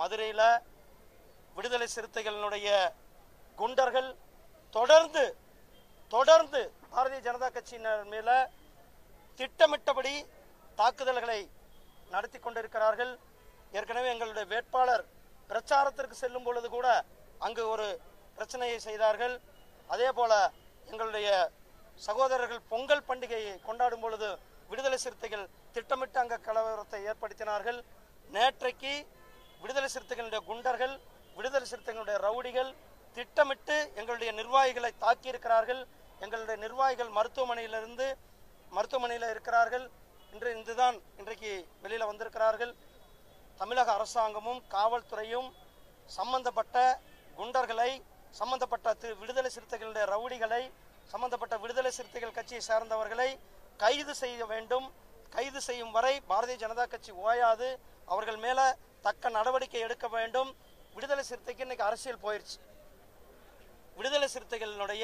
மதுரையில் விடுதலை சிறுத்தைகளினுடைய குண்டர்கள் தொடர்ந்து தொடர்ந்து பாரதிய ஜனதா கட்சியினர் மேல திட்டமிட்டபடி தாக்குதல்களை நடத்தி கொண்டிருக்கிறார்கள் ஏற்கனவே எங்களுடைய வேட்பாளர் பிரச்சாரத்திற்கு செல்லும் பொழுது கூட அங்கு ஒரு பிரச்சனையை செய்தார்கள் அதே போல எங்களுடைய சகோதரர்கள் பொங்கல் பண்டிகையை கொண்டாடும் பொழுது விடுதலை சிறுத்தைகள் திட்டமிட்டு அங்க கலவரத்தை ஏற்படுத்தினார்கள் நேற்றைக்கு விடுதலை சிறுத்தைகளுடைய குண்டர்கள் விடுதலை சிறுத்தைகளுடைய ரவுடிகள் திட்டமிட்டு எங்களுடைய நிர்வாகிகளை தாக்கியிருக்கிறார்கள் எங்களுடைய நிர்வாகிகள் மருத்துவமனையிலிருந்து மருத்துவமனையில் இருக்கிறார்கள் இன்று இதுதான் இன்றைக்கு வெளியில வந்திருக்கிறார்கள் தமிழக அரசாங்கமும் காவல்துறையும் சம்பந்தப்பட்ட குண்டர்களை சம்பந்தப்பட்ட திரு விடுதலை சிறுத்தைகளுடைய ரவுடிகளை சம்பந்தப்பட்ட விடுதலை சிறுத்தைகள் கட்சியை சார்ந்தவர்களை கைது செய்ய வேண்டும் கைது செய்யும் வரை பாரதிய ஜனதா கட்சி ஓயாது அவர்கள் மேல தக்க நடவடிக்கை எடுக்க வேண்டும் விடுதலை சிறுத்தைக்கு இன்னைக்கு அரசியல் போயிருச்சு விடுதலை சிறுத்தைகளினுடைய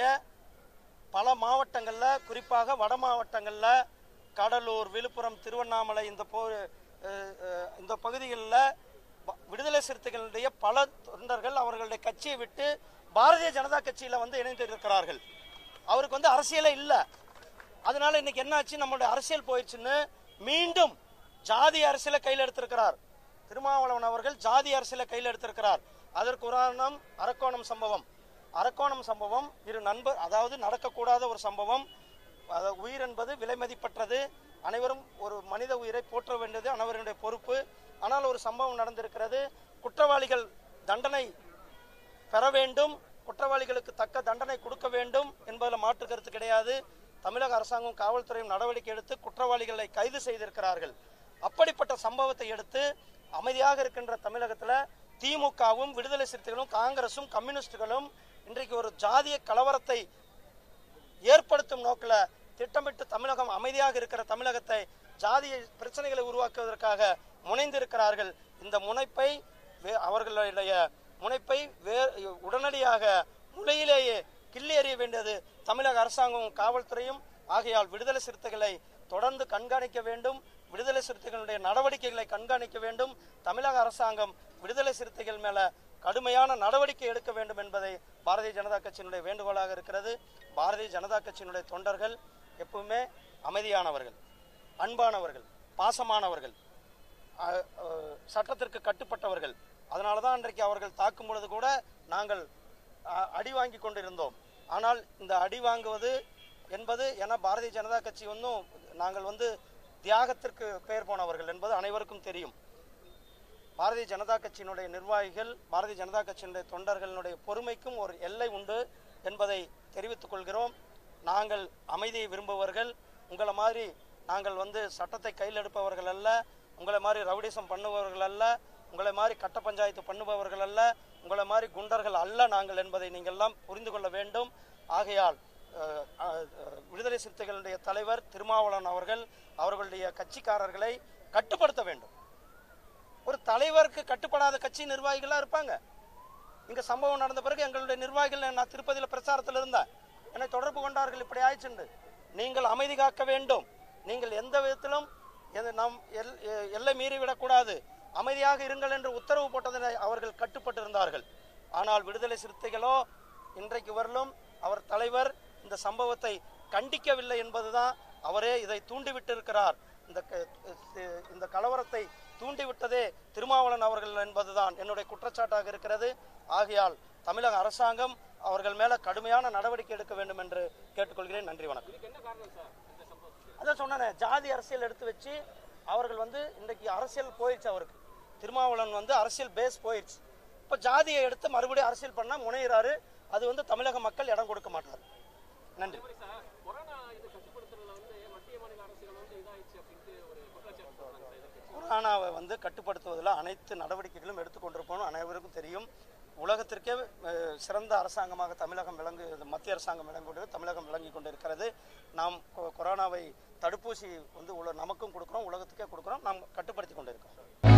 பல மாவட்டங்கள்ல குறிப்பாக வட மாவட்டங்கள்ல கடலூர் விழுப்புரம் திருவண்ணாமலை இந்த போ அஹ், அஹ், இந்த பகுதிகளில் விடுதலை சிறுத்தைகளுடைய பல தொண்டர்கள் அவர்களுடைய கட்சியை விட்டு பாரதிய ஜனதா கட்சியில வந்து இணைந்து இருக்கிறார்கள் அவருக்கு வந்து அரசியலே இல்லை அதனால இன்னைக்கு என்ன ஆச்சு நம்மளுடைய அரசியல் போயிடுச்சுன்னு மீண்டும் ஜாதி அரசியலை கையில் எடுத்திருக்கிறார் திருமாவளவன் அவர்கள் ஜாதி அரசியலை கையில் எடுத்திருக்கிறார் அதற்கு உதாரணம் அரக்கோணம் சம்பவம் அரக்கோணம் சம்பவம் இரு நண்பர் அதாவது நடக்கக்கூடாத ஒரு சம்பவம் அதாவது உயிர் என்பது விலை மதிப்பற்றது அனைவரும் ஒரு மனித உயிரை போற்ற வேண்டியது அனைவருடைய பொறுப்பு ஆனால் ஒரு சம்பவம் நடந்திருக்கிறது குற்றவாளிகள் தண்டனை பெற வேண்டும் குற்றவாளிகளுக்கு தக்க தண்டனை கொடுக்க வேண்டும் என்பதில் மாற்று கருத்து கிடையாது தமிழக அரசாங்கம் காவல்துறையும் நடவடிக்கை எடுத்து குற்றவாளிகளை கைது செய்திருக்கிறார்கள் அப்படிப்பட்ட சம்பவத்தை எடுத்து அமைதியாக இருக்கின்ற தமிழகத்தில் திமுகவும் விடுதலை சிறுத்தைகளும் காங்கிரசும் கம்யூனிஸ்டுகளும் இன்றைக்கு ஒரு ஜாதிய கலவரத்தை ஏற்படுத்தும் நோக்கில் திட்டமிட்டு தமிழகம் அமைதியாக இருக்கிற தமிழகத்தை ஜாதிய பிரச்சனைகளை உருவாக்குவதற்காக முனைந்திருக்கிறார்கள் இந்த முனைப்பை வே- அவர்களுடைய முனைப்பை வே உடனடியாக முளையிலேயே கிள்ளி எறிய வேண்டியது தமிழக அரசாங்கமும் காவல்துறையும் ஆகையால் விடுதலை சிறுத்தைகளை தொடர்ந்து கண்காணிக்க வேண்டும் விடுதலை சிறுத்தைகளுடைய நடவடிக்கைகளை கண்காணிக்க வேண்டும் தமிழக அரசாங்கம் விடுதலை சிறுத்தைகள் மேல கடுமையான நடவடிக்கை எடுக்க வேண்டும் என்பதை பாரதிய ஜனதா கட்சியினுடைய வேண்டுகோளாக இருக்கிறது பாரதிய ஜனதா கட்சியினுடைய தொண்டர்கள் எப்பவுமே அமைதியானவர்கள் அன்பானவர்கள் பாசமானவர்கள் அஹ், அஹ், சட்டத்திற்கு கட்டுப்பட்டவர்கள் அதனால தான் இன்றைக்கு அவர்கள் தாக்கும் பொழுது கூட நாங்கள் அஹ், அடி வாங்கி கொண்டிருந்தோம் ஆனால் இந்த அடி வாங்குவது என்பது என பாரதிய ஜனதா கட்சி ஒன்றும் நாங்கள் வந்து தியாகத்திற்கு பெயர் போனவர்கள் என்பது அனைவருக்கும் தெரியும் பாரதிய ஜனதா கட்சியினுடைய நிர்வாகிகள் பாரதிய ஜனதா கட்சியினுடைய தொண்டர்களுடைய பொறுமைக்கும் ஒரு எல்லை உண்டு என்பதை தெரிவித்துக் கொள்கிறோம் நாங்கள் அமைதியை விரும்புபவர்கள் உங்களை மாதிரி நாங்கள் வந்து சட்டத்தை கையில் எடுப்பவர்கள் அல்ல உங்களை மாதிரி ரவுடிசம் பண்ணுபவர்கள் அல்ல உங்களை மாதிரி கட்ட பஞ்சாயத்து பண்ணுபவர்கள் அல்ல உங்களை மாதிரி குண்டர்கள் அல்ல நாங்கள் என்பதை நீங்கள் எல்லாம் புரிந்து கொள்ள வேண்டும் ஆகையால் அஹ், அஹ், விடுதலை சிறுத்தைகளுடைய தலைவர் திருமாவளவன் அவர்கள் அவர்களுடைய கட்சிக்காரர்களை கட்டுப்படுத்த வேண்டும் ஒரு தலைவருக்கு கட்டுப்படாத கட்சி நிர்வாகிகளா இருப்பாங்க இங்க சம்பவம் நடந்த பிறகு எங்களுடைய நிர்வாகிகள் நான் திருப்பதியில பிரச்சாரத்தில் இருந்தேன் என்னை தொடர்பு கொண்டார்கள் இப்படி ஆயிடுச்சுண்டு நீங்கள் அமைதி காக்க வேண்டும் நீங்கள் எந்த விதத்திலும் எது- நாம் எல்- எ- எல்லை மீறி விடக்கூடாது அமைதியாக இருங்கள் என்று உத்தரவு போட்டதனை அவர்கள் கட்டுப்பட்டிருந்தார்கள் ஆனால் விடுதலை சிறுத்தைகளோ இன்றைக்கு வரலும் அவர் தலைவர் இந்த சம்பவத்தை கண்டிக்கவில்லை என்பதுதான் அவரே இதை தூண்டிவிட்டிருக்கிறார் இந்த க- தி- இந்த கலவரத்தை தூண்டிவிட்டதே திருமாவளவன் அவர்கள் என்பதுதான் என்னுடைய குற்றச்சாட்டாக இருக்கிறது ஆகையால் தமிழக அரசாங்கம் அவர்கள் மேல கடுமையான நடவடிக்கை எடுக்க வேண்டும் என்று கேட்டுக்கொள்கிறேன் நன்றி வணக்கம் அதான் சொன்னேனே ஜாதி அரசியல் எடுத்து வச்சு அவர்கள் வந்து இன்றைக்கு அரசியல் போயிடுச்சு அவருக்கு திருமாவளவன் வந்து அரசியல் பேஸ் போயிடுச்சு இப்போ ஜாதியை எடுத்து மறுபடியும் அரசியல் பண்ண முனைகிறாரு அது வந்து தமிழக மக்கள் இடம் கொடுக்க மாட்டார் நன்றி சார் கொரோனா இது கட்டுப்படுத்துறதுல வந்து மத்திய மாநில அரசுகள் வந்து இதாயிடுச்சு அப்படின்ட்டு ஒரு குற்றச்சாட்டு சொல்றாங்க சார் இதற்கு கொரோனாவை வந்து கட்டுப்படுத்துவதில் அனைத்து நடவடிக்கைகளும் எடுத்துக்கொண்டிருப்போம் அனைவருக்கும் தெரியும் உலகத்திற்கே அஹ், சிறந்த அரசாங்கமாக தமிழகம் விளங்கு மத்திய அரசாங்கம் விளங்கு தமிழகம் விளங்கி கொண்டிருக்கிறது நாம் கொ- கொரோனாவை தடுப்பூசி வந்து உல நமக்கும் கொடுக்குறோம் உலகத்துக்கே கொடுக்குறோம் நாம் கட்டுப்படுத்தி கொண்டிருக்கிறோம்